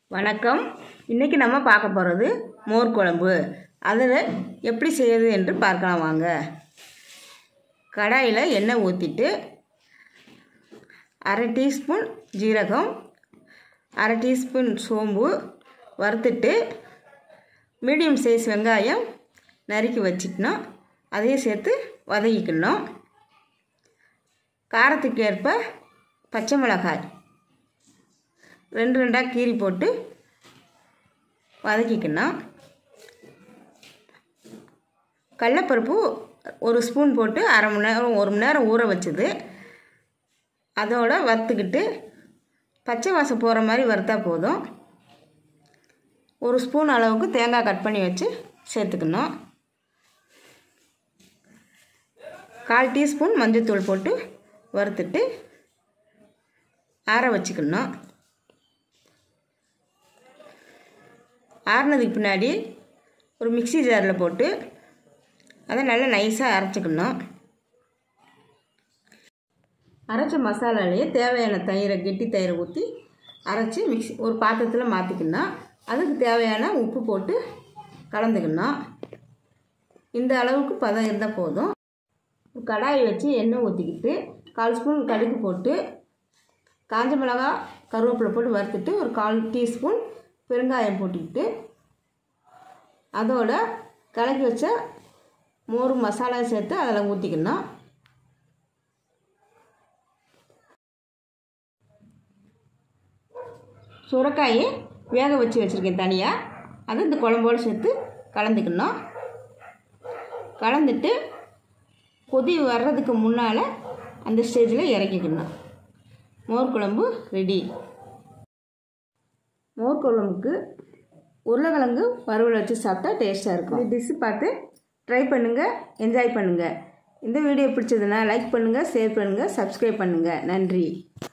வணக்கம் இன்றைக்கி நம்ம பார்க்க போகிறது மோர் குழம்பு அதில் எப்படி செய்யறது என்று பார்க்கலாம் வாங்க கடாயில் எண்ணெய் ஊற்றிட்டு அரை டீஸ்பூன் ஜீரகம் அரை டீஸ்பூன் சோம்பு வறுத்துட்டு மீடியம் சைஸ் வெங்காயம் நறுக்கி வச்சுக்கணும் அதையும் சேர்த்து வதக்கிக்கணும் காரத்துக்கு ஏற்ப பச்சை மிளகாய் ரெண்டு ரெண்டாக கீறி போட்டு வதக்கிக்கணும் கடலப்பருப்பு ஒரு ஸ்பூன் போட்டு அரை மணி நேரம் ஒரு மணி நேரம் ஊற வச்சது அதோட வறுத்துக்கிட்டு பச்சை வாசம் போகிற மாதிரி வறுத்தா போதும் ஒரு ஸ்பூன் அளவுக்கு தேங்காய் கட் பண்ணி வச்சு சேர்த்துக்கணும் கால் டீஸ்பூன் மஞ்சள்தூள் போட்டு வறுத்துட்டு ஆற வச்சுக்கணும் ஆறுனதுக்கு பின்னாடி ஒரு மிக்ஸி ஜாரில் போட்டு அதை நல்லா நைஸாக அரைச்சிக்கணும் அரைச்ச மசாலாலேயே தேவையான தயிரை கெட்டி தயிரை ஊற்றி அரைச்சி மிக்ஸி ஒரு பாத்திரத்தில் மாற்றிக்கணும் அதுக்கு தேவையான உப்பு போட்டு கலந்துக்கணும் இந்த அளவுக்கு பதம் இருந்தால் போதும் ஒரு கடாயை வச்சு எண்ணெய் ஊற்றிக்கிட்டு கால் ஸ்பூன் கடுகு போட்டு காஞ்ச மிளகா கருவேப்பிலை போட்டு வறுத்துட்டு ஒரு கால் டீஸ்பூன் பெருங்காயம் போட்டுக்கிட்டு அதோட கலக்கி வச்ச மோர் மசாலா சேர்த்து அதில் ஊற்றிக்கணும் சுரக்காயை வேக வச்சு வச்சுருக்கேன் தனியாக அதை இந்த குழம்போடு சேர்த்து கலந்துக்கணும் கலந்துட்டு கொதி வர்றதுக்கு முன்னால் அந்த ஸ்டேஜில் இறக்கிக்கணும் மோர் குழம்பு ரெடி மோர் குழம்புக்கு உருளைக்கிழங்கு வறுவல் வச்சு சாப்பிட்டா டேஸ்ட்டாக இருக்கும் இந்த டிஷ்ஷு பார்த்து ட்ரை பண்ணுங்கள் என்ஜாய் பண்ணுங்கள் இந்த வீடியோ பிடிச்சதுன்னா லைக் பண்ணுங்கள் ஷேர் பண்ணுங்கள் சப்ஸ்கிரைப் பண்ணுங்கள் நன்றி